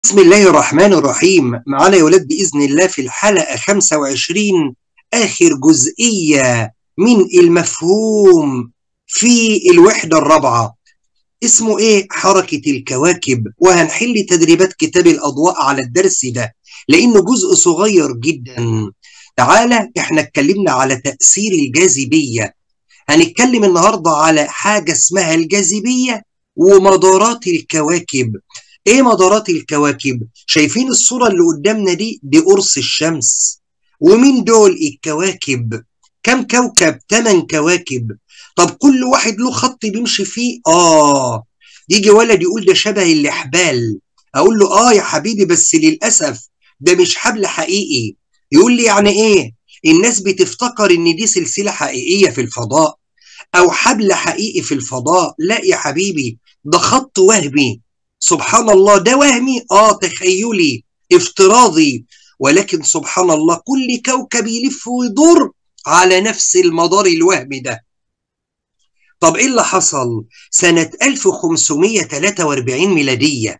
بسم الله الرحمن الرحيم معانا يا ولاد بإذن الله في الحلقة 25 آخر جزئية من المفهوم في الوحدة الرابعة اسمه ايه حركة الكواكب وهنحل تدريبات كتاب الأضواء على الدرس ده لأنه جزء صغير جدا تعالى احنا اتكلمنا على تأثير الجاذبية هنتكلم النهاردة على حاجة اسمها الجاذبية ومدارات الكواكب ايه مدارات الكواكب شايفين الصورة اللي قدامنا دي دي قرص الشمس ومين دول الكواكب كم كوكب تمن كواكب طب كل واحد له خط بيمشي فيه اه يجي ولد يقول ده شبه الاحبال اقول له اه يا حبيبي بس للاسف ده مش حبل حقيقي يقول لي يعني ايه الناس بتفتكر ان دي سلسلة حقيقية في الفضاء او حبل حقيقي في الفضاء لا يا حبيبي ده خط وهمي سبحان الله ده وهمي اه تخيلي افتراضي ولكن سبحان الله كل كوكب يلف ويدور على نفس المدار الوهمي ده طب ايه اللي حصل سنة 1543 ميلادية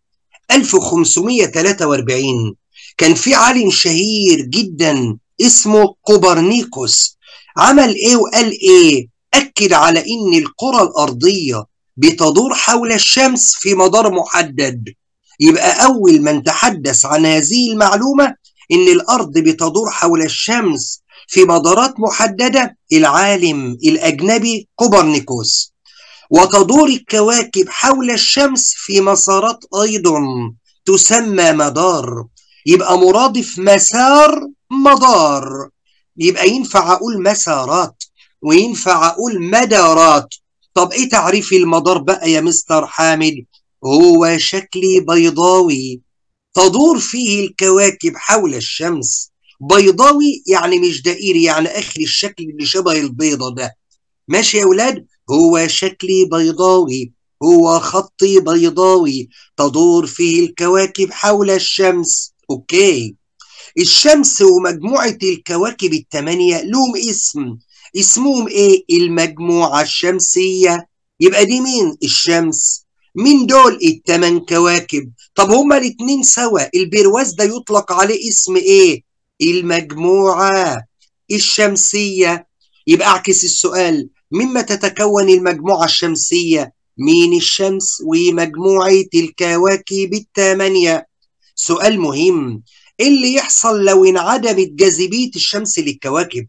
1543 كان في عالم شهير جدا اسمه كوبرنيكوس عمل ايه وقال ايه اكد على ان الكرة الارضية بتدور حول الشمس في مدار محدد يبقى أول من تحدث عن هذه المعلومة إن الأرض بتدور حول الشمس في مدارات محددة العالم الأجنبي كوبرنيكوس وتدور الكواكب حول الشمس في مسارات أيضا تسمى مدار يبقى مرادف مسار مدار يبقى ينفع أقول مسارات وينفع أقول مدارات طب ايه تعريف المدار بقى يا مستر حامد هو شكل بيضاوي تدور فيه الكواكب حول الشمس بيضاوي يعني مش دائري يعني اخر الشكل اللي شبه البيضة ده ماشي يا اولاد هو شكل بيضاوي هو خط بيضاوي تدور فيه الكواكب حول الشمس اوكي الشمس ومجموعة الكواكب الثمانية لهم اسم اسمهم ايه المجموعة الشمسية يبقى دي مين الشمس مين دول التمن كواكب طب هما الاتنين سوا البرواز ده يطلق عليه اسم ايه المجموعة الشمسية يبقى اعكس السؤال مما تتكون المجموعة الشمسية مين الشمس ومجموعة الكواكب الثمانية سؤال مهم ايه اللي يحصل لو انعدمت جاذبية الشمس للكواكب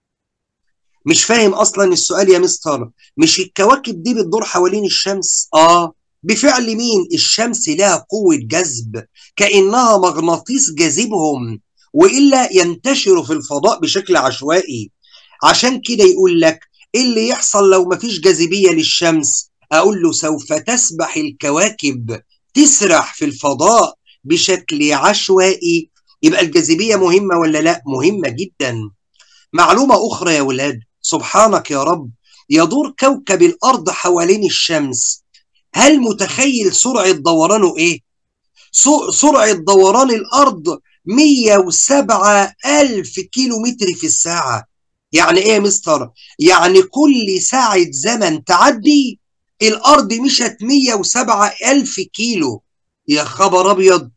مش فاهم اصلا السؤال يا مستر مش الكواكب دي بتدور حوالين الشمس اه بفعل مين الشمس لها قوة جذب كأنها مغناطيس جاذبهم وإلا ينتشروا في الفضاء بشكل عشوائي عشان كده يقول لك ايه اللي يحصل لو مفيش جاذبية للشمس اقول له سوف تسبح الكواكب تسرح في الفضاء بشكل عشوائي يبقى الجاذبية مهمة ولا لا مهمة جدا معلومة أخرى يا ولاد سبحانك يا رب يدور كوكب الأرض حوالين الشمس هل متخيل سرعة دورانه إيه؟ سرعة دوران الأرض 107 ألف كيلو متر في الساعة يعني إيه يا مستر؟ يعني كل ساعة زمن تعدي الأرض مشت 107 ألف كيلو يا خبر أبيض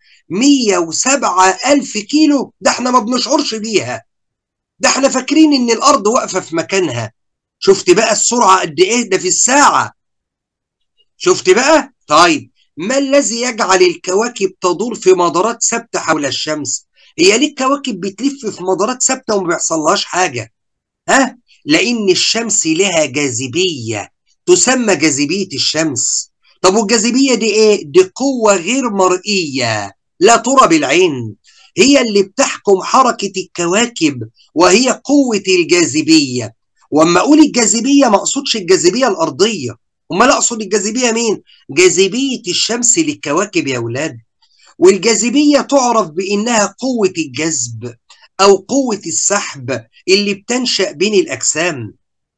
107 ألف كيلو ده احنا ما بنشعرش بيها ده احنا فاكرين ان الارض واقفه في مكانها شفت بقى السرعه قد ايه ده في الساعه شفت بقى طيب ما الذي يجعل الكواكب تدور في مدارات ثابته حول الشمس هي ليه الكواكب بتلف في مدارات ثابته وما بيحصلهاش حاجه ها لان الشمس لها جاذبيه تسمى جاذبيه الشمس طب والجاذبيه دي ايه دي قوه غير مرئيه لا ترى بالعين هي اللي بتحكم حركة الكواكب وهي قوة الجاذبية واما اقول الجاذبية ما اقصدش الجاذبية الارضية امال اقصد الجاذبية مين جاذبية الشمس للكواكب يا اولاد والجاذبية تعرف بانها قوة الجذب او قوة السحب اللي بتنشأ بين الاجسام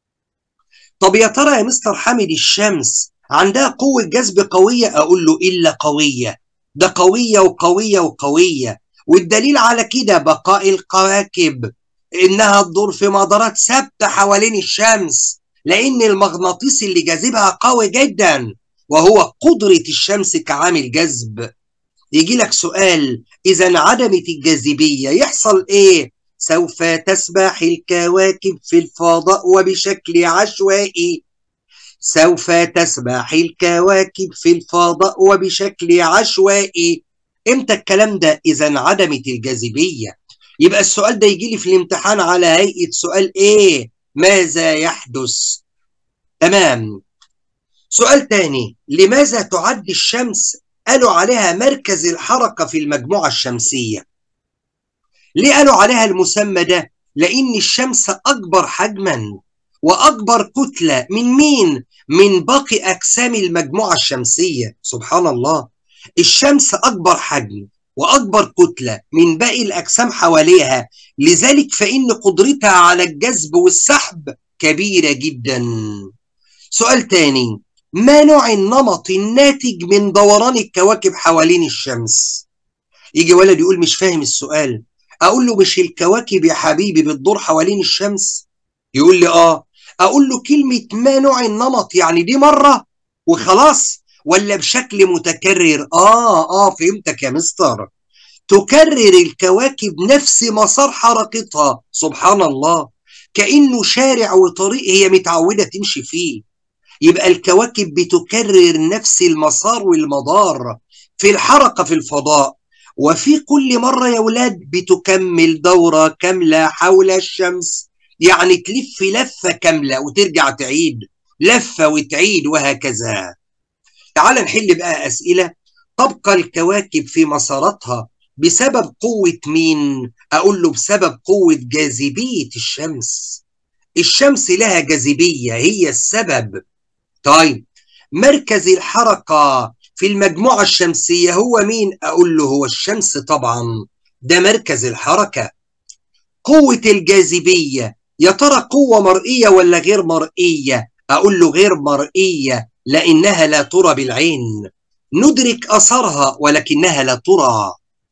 طب يا ترى يا مستر حامد الشمس عندها قوة جذب قوية اقول له الا قوية ده قوية وقوية وقوية والدليل على كده بقاء الكواكب انها تدور في مدارات ثابته حوالين الشمس لان المغناطيس اللي جاذبها قوي جدا وهو قدره الشمس كعامل جذب يجي لك سؤال إذا انعدمت الجاذبية يحصل إيه؟ سوف تسبح الكواكب في الفضاء وبشكل عشوائي سوف تسبح الكواكب في الفضاء وبشكل عشوائي امتى الكلام ده اذا انعدمت الجاذبيه يبقى السؤال ده يجي لي في الامتحان على هيئه سؤال ايه ماذا يحدث تمام سؤال تاني لماذا تعد الشمس قالوا عليها مركز الحركه في المجموعه الشمسيه ليه قالوا عليها المسمى ده لان الشمس اكبر حجما واكبر كتله من مين من باقي اجسام المجموعه الشمسيه سبحان الله الشمس اكبر حجم واكبر كتله من باقي الاجسام حواليها لذلك فان قدرتها على الجذب والسحب كبيره جدا سؤال تاني ما نوع النمط الناتج من دوران الكواكب حوالين الشمس يجي ولد يقول مش فاهم السؤال اقول له مش الكواكب يا حبيبي بتدور حوالين الشمس يقول لي اه اقول له كلمه ما نوع النمط يعني دي مره وخلاص ولا بشكل متكرر اه اه فهمتك يا مستر تكرر الكواكب نفس مسار حركتها سبحان الله كانه شارع وطريق هي متعوده تمشي فيه يبقى الكواكب بتكرر نفس المسار والمدار في الحركه في الفضاء وفي كل مره يا ولاد بتكمل دوره كامله حول الشمس يعني تلف لفه كامله وترجع تعيد لفه وتعيد وهكذا تعال نحل بقى أسئلة تبقى الكواكب في مساراتها بسبب قوة مين؟ أقول له بسبب قوة جاذبية الشمس الشمس لها جاذبية هي السبب طيب مركز الحركة في المجموعة الشمسية هو مين؟ أقول له هو الشمس طبعا ده مركز الحركة قوة الجاذبية يا ترى قوة مرئية ولا غير مرئية؟ أقول له غير مرئية لأنها لا ترى بالعين ندرك أثرها ولكنها لا ترى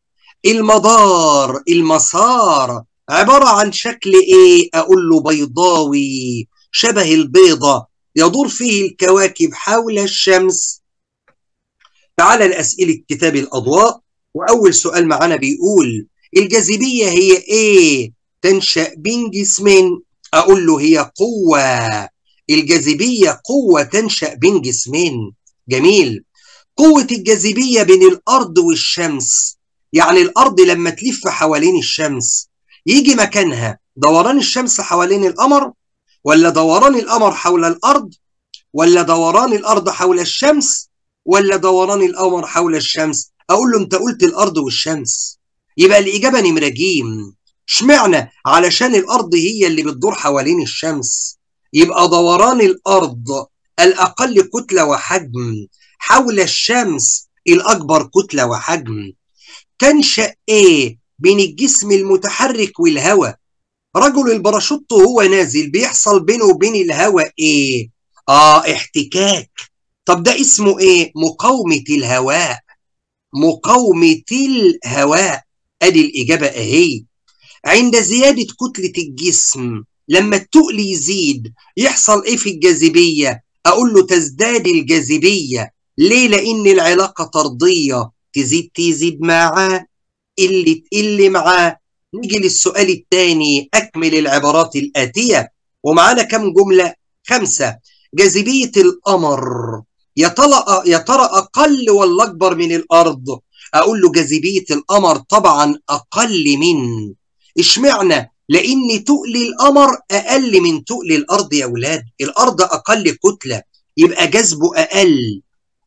المدار المسار عبارة عن شكل إيه أقول له بيضاوي شبه البيضة يدور فيه الكواكب حول الشمس تعال الأسئلة كتاب الأضواء وأول سؤال معنا بيقول الجاذبية هي إيه تنشأ بين جسمين أقول له هي قوة الجاذبية قوة تنشأ بين جسمين جميل قوة الجاذبية بين الأرض والشمس يعني الأرض لما تلف حوالين الشمس يجي مكانها دوران الشمس حوالين القمر ولا دوران القمر حول الأرض ولا دوران الأرض حول الشمس ولا دوران القمر حول الشمس أقول له أنت قلت الأرض والشمس يبقى الإجابة نمرة جيم اشمعنى علشان الأرض هي اللي بتدور حوالين الشمس يبقى دوران الأرض الأقل كتلة وحجم حول الشمس الأكبر كتلة وحجم تنشأ إيه بين الجسم المتحرك والهواء رجل الباراشوت وهو نازل بيحصل بينه وبين الهواء إيه آه احتكاك طب ده اسمه إيه مقاومة الهواء مقاومة الهواء أدي الإجابة أهي عند زيادة كتلة الجسم لما التقل يزيد يحصل ايه في الجاذبية اقول له تزداد الجاذبية ليه لان العلاقة طردية تزيد تزيد معاه اللي تقل معاه نيجي للسؤال الثاني اكمل العبارات الاتية ومعانا كم جملة خمسة جاذبية القمر يا ترى يا ترى اقل ولا اكبر من الارض اقول له جاذبية القمر طبعا اقل من اشمعنى لان تقل القمر اقل من تقل الارض يا اولاد الارض اقل كتله يبقى جذبه اقل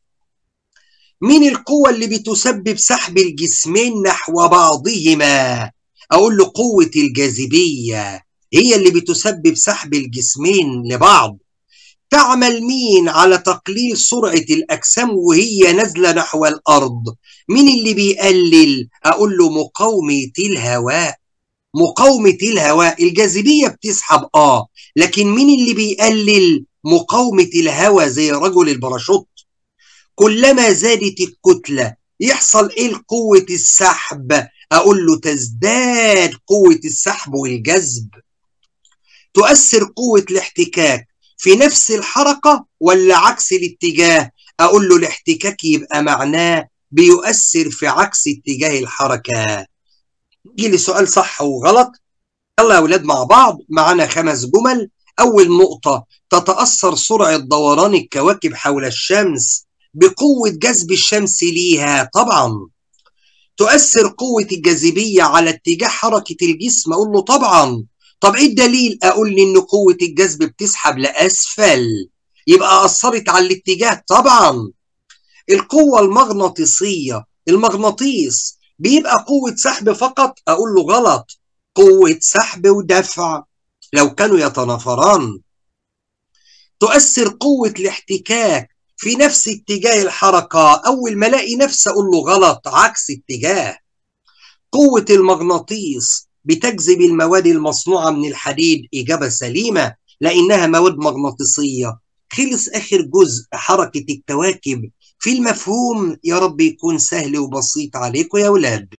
مين القوة اللي بتسبب سحب الجسمين نحو بعضهما أقول له قوة الجاذبية هي اللي بتسبب سحب الجسمين لبعض تعمل مين على تقليل سرعة الأجسام وهي نازلة نحو الأرض مين اللي بيقلل أقول له مقاومة الهواء مقاومة الهواء الجاذبية بتسحب آه لكن مين اللي بيقلل مقاومة الهواء زي رجل الباراشوت كلما زادت الكتلة يحصل ايه قوة السحب اقول له تزداد قوة السحب والجذب تؤثر قوة الاحتكاك في نفس الحركة ولا عكس الاتجاه اقول له الاحتكاك يبقى معناه بيؤثر في عكس اتجاه الحركة نيجي لسؤال صح وغلط يلا يا أولاد مع بعض معانا خمس جمل أول نقطة تتأثر سرعة دوران الكواكب حول الشمس بقوة جذب الشمس ليها طبعا تؤثر قوة الجاذبية على اتجاه حركة الجسم أقول له طبعا طب إيه الدليل أقول لي إن قوة الجذب بتسحب لأسفل يبقى أثرت على الاتجاه طبعا القوة المغناطيسية المغناطيس بيبقى قوة سحب فقط أقول له غلط قوة سحب ودفع لو كانوا يتنافران تؤثر قوة الاحتكاك في نفس اتجاه الحركة أول ما ألاقي نفسي أقول له غلط عكس اتجاه قوة المغناطيس بتجذب المواد المصنوعة من الحديد إجابة سليمة لأنها مواد مغناطيسية خلص آخر جزء حركة الكواكب في المفهوم يا رب يكون سهل وبسيط عليكم يا أولاد